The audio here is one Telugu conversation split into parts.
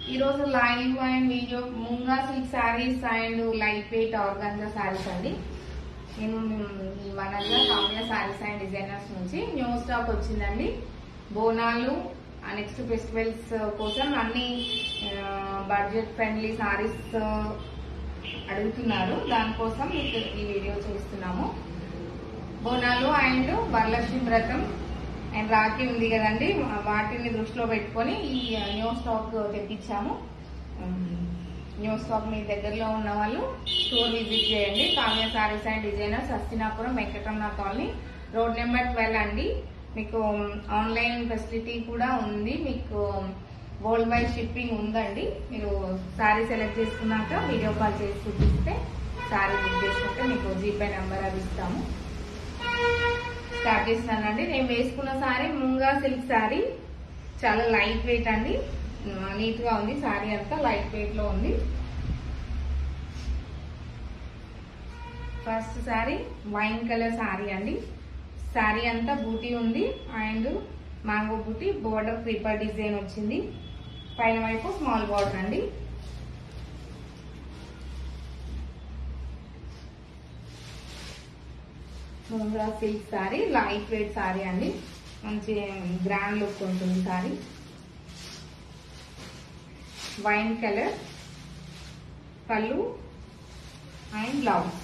ఈ రోజు live and video Moonga silk sarees and light weight organza sarees అండి నేను ఈ వనల్గా కామ్య శారీస్ అండ్ డిజైనర్స్ నుంచి న్యూ స్టాక్ వచ్చిందండి బోనాలు నెక్స్ట్ ఫెస్టివల్స్ కోసం అన్ని బడ్జెట్ ఫ్రెండ్లీ శారీస్ అడుగుతున్నారు దానికోసం మీకు ఈ వీడియో చేస్తున్నాము బోనాలు అండ్ వరలక్ష్మి వ్రతం అండ్ రాఖీ ఉంది కదండి వాటిని దృష్టిలో పెట్టుకొని ఈ న్యూ స్టాక్ తెప్పించాము న్యూ స్టాక్ మీ దగ్గరలో ఉన్న వాళ్ళు స్టోర్ విజిట్ చేయండి Kavya sarees and designers Hastinapuram Venkataramana colony road number twelve అండి మీకు ఆన్లైన్ ఫెసిలిటీ కూడా ఉంది మీకు వరల్డ్ వైడ్ షిప్పింగ్ ఉందండి మీరు సారీ సెలెక్ట్ చేసుకున్నాక వీడియో కాల్ చేసి చూపిస్తే సారీ బుక్ చేసుకుంటే మీకు జీపే నెంబర్ అది ఇస్తాము స్టార్ట్ చేస్తున్నానండి నేను వేసుకున్న సారీ ముంగా సిల్క్ సారీ చాలా లైట్ వెయిట్ అండి నీట్ గా ఉంది సారీ అంతా లైట్ వెయిట్ లో ఉంది first saree wine colour saree అండి సారీ అంతా బూటీ ఉంది and mango booti border creeper design వచ్చింది పైన వైపు స్మాల్ బార్డర్ అండి Moonga silk saree light weight saree అండి మంచి గ్రాండ్ లుక్ ఉంటుంది saree wine colour pallu and blouse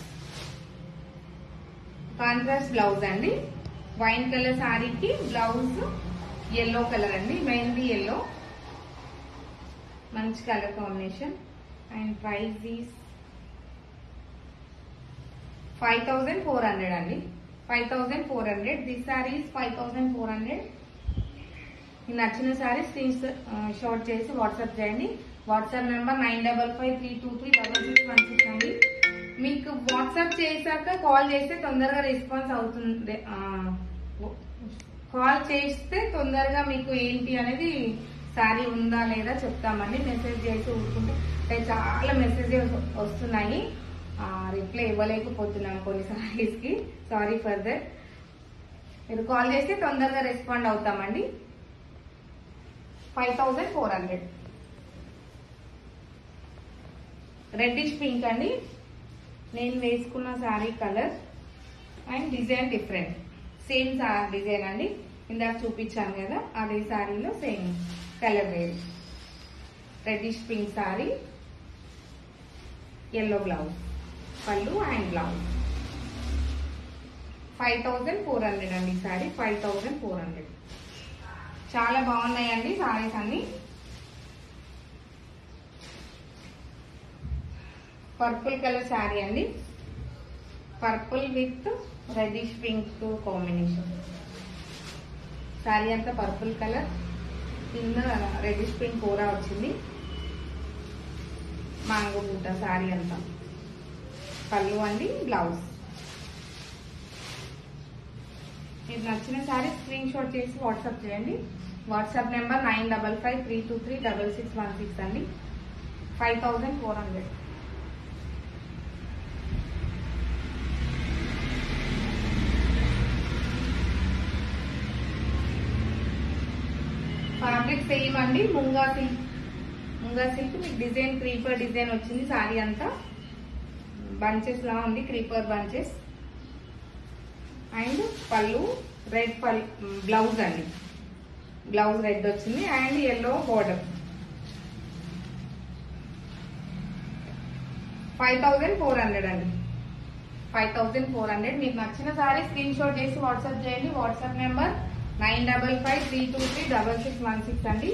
contrast blouse అండి వైన్ కలర్ సారీకి బ్లౌజ్ ఎల్లో కలర్ అండి మెహందీ ఎల్లో మంచి colour combination and price is five thousand four hundred అండి five thousand four hundred this sarees five thousand four hundred మీకు నచ్చిన సారీ స్క్రీన్ షాట్ చేసి వాట్సాప్ చేయండి WhatsApp number nine double five three two three double six one six అండి మీకు వాట్సాప్ చేశాక కాల్ చేస్తే తొందరగా రెస్పాన్స్ అవుతుంది కాల్ చేస్తే తొందరగా మీకు ఏంటి అనేది సారీ ఉందా లేదా చెప్తామండి మెసేజ్ చేసి ఊరుకుంటే అంటే చాలా మెసేజెస్ వస్తున్నాయి రిప్లై ఇవ్వలేకపోతున్నాం కొన్ని సారీస్ కి సారీ ఫర్ దట్ మీరు కాల్ చేస్తే తొందరగా రెస్పాండ్ అవుతామండి five thousand four hundred reddish pink అండి నేను వేసుకున్న saree colour and design different same design అండి ఇందాక చూపించాను కదా అదే శారీలో సేమ్ కలర్ వేరు reddish pink saree yellow blouse pallu and blouse five thousand four hundred అండి saree five thousand four hundred చాలా బాగున్నాయండి సారీస్ అన్ని పర్పుల్ కలర్ శారీ అండి purple with reddish pink combination sari అంతా పర్పుల్ కలర్ కింద రెడిష్ పింక్ కూర వచ్చింది మాంగో బూట శారీ అంతా పళ్ళు అండి బ్లౌజ్ మీకు నచ్చిన శారీ స్క్రీన్ షాట్ చేసి వాట్సాప్ చేయండి WhatsApp number nine double five three two three double six one six అండి five thousand four hundred fabric same అండి ముంగా సిల్క్ ముంగా సిల్క్ మీకు డిజైన్ క్రీపర్ డిజైన్ వచ్చింది సారీ అంతా బంచెస్ లా ఉంది creeper bunches and pallu red పల్ బ్లౌజ్ అండి బ్లౌజ్ రెడ్ వచ్చింది and yellow border five thousand four hundred అండి ఫైవ్ థౌజండ్ ఫోర్ హండ్రెడ్ మీకు నచ్చిన సారీ స్క్రీన్ షాట్ చేసి వాట్సాప్ చేయండి WhatsApp number nine double five three two three double six one six అండి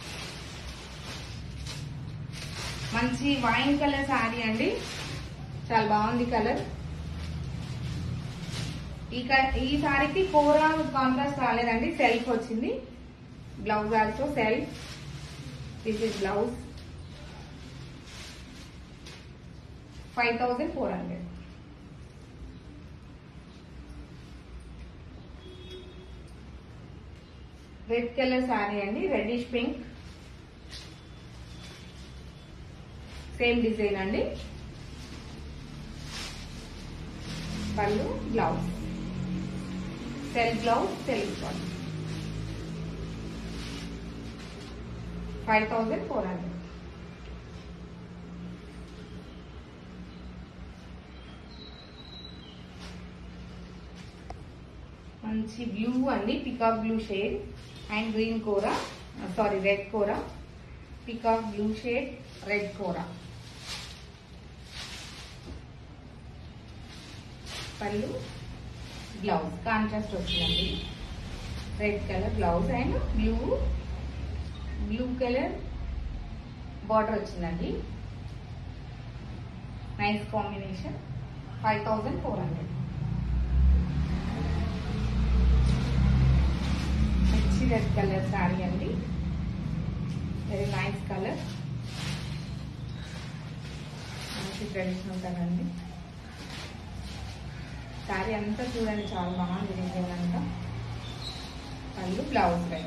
మంచి వైన్ కలర్ శారీ అండి చాలా బాగుంది కలర్ ఈ ఈ సారీకి కోరా కాంట్రాస్ట్ రాలేదండి సెల్ఫ్ వచ్చింది blouse also self this is blouse five thousand four hundred red colour sari అండి రెడ్డిష్ పింక్ సేమ్ డిజైన్ అండి pallu blouse self blouse self body five thousand four hundred మంచి బ్లూ అండి peacock blue shade and green కూర సారీ రెడ్ కూర పికాక్ బ్లూ షేడ్ రెడ్ కూర పళ్ళు బ్లౌజ్ కాంట్రాస్ట్ వచ్చిందండి red colour blouse and blue blue colour border వచ్చిందండి nice combination five thousand four hundred మిర్చి రెడ్ కలర్ శారీ అండి వెరీ నైస్ కలర్ మంచి ట్రెడిషనల్ కలర్ అండి శారీ అంతా చూడండి చాలా బాగుంది డిజైన్ అంతా పళ్ళు blouse red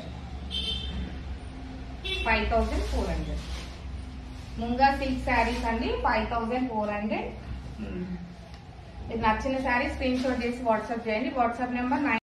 five thousand four hundred ముంగా సిల్క్ శారీస్ అండి ఫైవ్ థౌజండ్ ఫోర్ హండ్రెడ్ మీకు నచ్చిన శారీ స్క్రీన్ షాట్ చేసి వాట్సాప్ చేయండి వాట్సాప్ నెంబర్ నైన్